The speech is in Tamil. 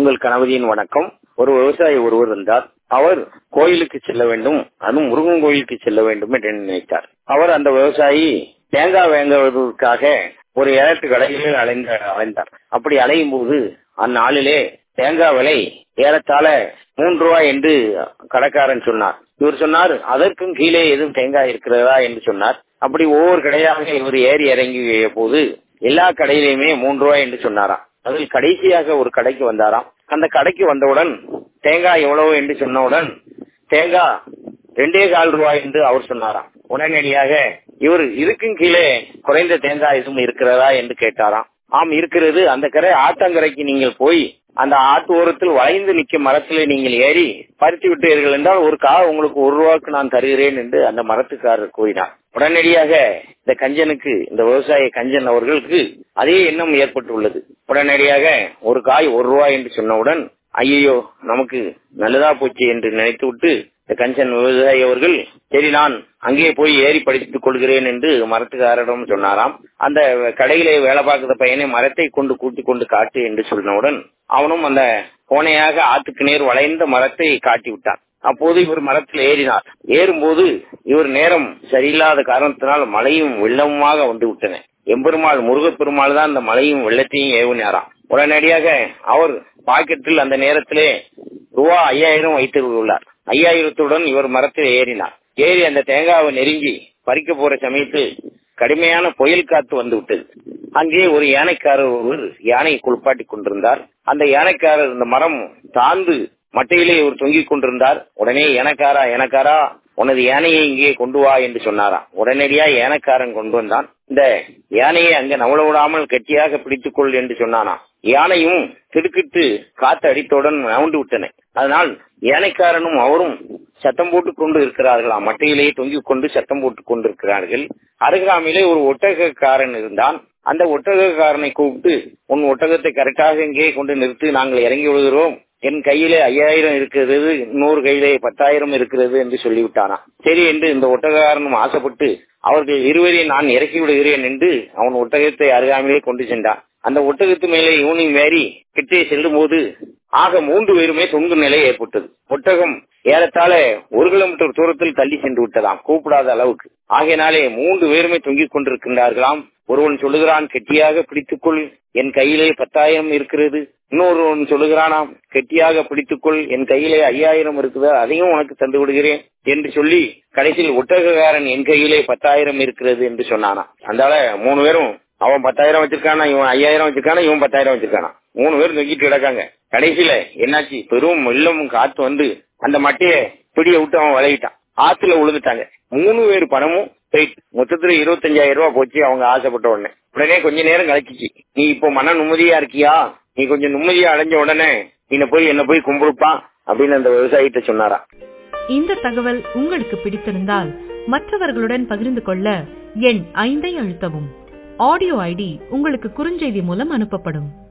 உங்கள் கணவதியின் வணக்கம் ஒரு விவசாயி ஒருவர் இருந்தார் அவர் கோயிலுக்கு செல்ல வேண்டும் அதுவும் முருகன் கோயிலுக்கு செல்ல வேண்டும் என்று நினைத்தார் அவர் அந்த விவசாயி தேங்காய் வாங்குவதற்காக ஒரு ஏழட்டு கடையில் அலைந்த அலைந்தார் அப்படி அலையும் போது அந்நாளிலே தேங்காய் விலை ஏறத்தாழ மூன்று ரூபாய் என்று கடைக்காரன் சொன்னார் இவர் சொன்னார் அதற்கும் கீழே எதுவும் தேங்காய் இருக்கிறதா என்று சொன்னார் அப்படி ஒவ்வொரு கடையாக இவர் ஏறி இறங்கிய போது எல்லா கடையிலுமே மூன்று ரூபாய் என்று சொன்னாராம் அதில் கடைசியாக ஒரு கடைக்கு வந்தாராம் அந்த கடைக்கு வந்தவுடன் தேங்காய் எவ்வளவு என்று சொன்னவுடன் தேங்காய் ரெண்டே கால் ரூபாய் என்று அவர் சொன்னாராம் உடனடியாக இவர் இதுக்கும் கீழே குறைந்த தேங்காய் எதுவும் இருக்கிறதா என்று கேட்டாராம் ஆம் இருக்கிறது அந்த கரை ஆத்தங்கரைக்கு நீங்கள் போய் அந்த ஆட்டு ஓரத்தில் வளைந்து நிற்கும் மரத்திலே நீங்கள் ஏறி பறித்து விட்டீர்கள் என்றால் ஒரு கா உங்களுக்கு ஒரு ரூபாய்க்கு நான் தருகிறேன் என்று அந்த மரத்துக்காரர் கூறினார் உடனடியாக இந்த கஞ்சனுக்கு இந்த விவசாய கஞ்சன் அவர்களுக்கு அதே எண்ணம் ஏற்பட்டுள்ளது உடனடியாக ஒரு காய் ஒரு ரூபாய் என்று சொன்னவுடன் ஐயோ நமக்கு நல்லதா போச்சு என்று நினைத்து விட்டு இந்த கஞ்சன் விவசாயி அவர்கள் சரி நான் அங்கே போய் ஏறி படித்துக் கொள்கிறேன் என்று மரத்துக்காரரிடம் சொன்னாராம் அந்த கடையிலே வேலை பார்க்கிற பையனை மரத்தை கொண்டு கூட்டிக் கொண்டு காட்டு என்று சொன்னவுடன் அவனும் அந்த கோணையாக ஆத்துக்கு நேர் வளைந்த மரத்தை காட்டி விட்டான் அப்போது இவர் மரத்தில் ஏறினார் ஏறும்போது இவர் நேரம் சரியில்லாத காரணத்தினால் மழையும் வெள்ளமுமாக வந்து விட்டன எம்பெருமாள் முருகப்பெருமாள் தான் அந்த மழையும் வெள்ளத்தையும் ஏவினாராம் உடனடியாக அவர் பாக்கெட்டில் அந்த நேரத்திலே ரூபா ஐயாயிரம் வைத்திருந்துள்ளார் ஐயாயிரத்துடன் இவர் மரத்தில் ஏறினார் ஏறி அந்த தேங்காவை நெருங்கி பறிக்க போற சமயத்தில் கடுமையான புயல் காத்து வந்து விட்டது அங்கே ஒரு யானைக்காரர் ஒருவர் யானையை குளிப்பாட்டி கொண்டிருந்தார் அந்த யானைக்காரர் இந்த மரம் தாழ்ந்து மட்டையிலே இவர் தொங்கிக் கொண்டிருந்தார் உடனே எனக்காரா எனக்காரா உனது யானையை இங்கே கொண்டு வா என்று சொன்னாராம் உடனடியா யானைக்காரன் கொண்டு வந்தான் இந்த யானையை அங்க நவள விடாமல் கெட்டியாக பிடித்துக்கொள் என்று சொன்னானா யானையும் திடுக்கிட்டு காத்து அடித்தவுடன் நவுண்டு விட்டன அதனால் யானைக்காரனும் அவரும் சத்தம் போட்டுக் கொண்டு இருக்கிறார்களாம் மட்டையிலேயே தொங்கிக் கொண்டு சத்தம் போட்டுக் கொண்டிருக்கிறார்கள் அருகாமையிலே ஒரு ஒட்டகக்காரன் இருந்தான் அந்த ஒட்டகக்காரனை கூப்பிட்டு உன் ஒட்டகத்தை கரெக்டாக இங்கே கொண்டு நிறுத்தி நாங்கள் இறங்கி விடுகிறோம் என் கையிலே ஐயாயிரம் இருக்கிறது இன்னொரு கையிலே பத்தாயிரம் இருக்கிறது என்று சொல்லிவிட்டானா சரி என்று இந்த ஒட்டகக்காரனும் ஆசைப்பட்டு அவர்கள் இருவரையும் நான் இறக்கி விடுகிறேன் என்று அவன் ஒட்டகத்தை அருகாமையிலே கொண்டு சென்றான் அந்த ஒட்டகத்து மேலே இவனையும் ஏறி கிட்டே செல்லும் போது ஆக மூன்று பேருமே தொங்கும் நிலை ஏற்பட்டது ஒட்டகம் ஏறத்தாழ ஒரு கிலோமீட்டர் தூரத்தில் தள்ளி சென்று விட்டதாம் கூப்பிடாத அளவுக்கு ஆகையினாலே மூன்று பேருமே தொங்கிக் கொண்டிருக்கின்றார்களாம் ஒருவன் சொல்லுகிறான் கெட்டியாக பிடித்துக்கொள் என் கையிலே பத்தாயிரம் இருக்கிறது இன்னொருவன் சொல்லுகிறானாம் கெட்டியாக பிடித்துக்கொள் என் கையிலே ஐயாயிரம் இருக்குது அதையும் உனக்கு தந்து விடுகிறேன் என்று சொல்லி கடைசியில் ஒட்டகக்காரன் என் கையிலே பத்தாயிரம் இருக்கிறது என்று சொன்னானா அதனால மூணு பேரும் அவன் பத்தாயிரம் வச்சிருக்கானா இவன் ஐயாயிரம் வச்சிருக்கானா இவன் பத்தாயிரம் வச்சிருக்கானா மூணு பேரும் தொங்கிட்டு கிடக்காங்க கடைசியில என்னாச்சு பெரும் வெள்ளமும் காத்து வந்து அந்த மட்டைய பிடிய விட்டு அவன் விளையிட்டான் ஆத்துல விழுந்துட்டாங்க மூணு பேர் பணமும் போயிட்டு மொத்தத்துல இருபத்தஞ்சாயிரம் ரூபாய் போச்சு அவங்க ஆசைப்பட்ட உடனே உடனே கொஞ்ச நேரம் கழிச்சிச்சு நீ இப்போ மன நிம்மதியா இருக்கியா நீ கொஞ்சம் நிம்மதியா அடைஞ்ச உடனே நீ போய் என்ன போய் கும்பிடுப்பா அப்படின்னு அந்த விவசாயிட்ட சொன்னாரா இந்த தகவல் உங்களுக்கு பிடித்திருந்தால் மற்றவர்களுடன் பகிர்ந்து கொள்ள எண் ஐந்தை அழுத்தவும் ஆடியோ ஐடி உங்களுக்கு குறுஞ்செய்தி மூலம் அனுப்பப்படும்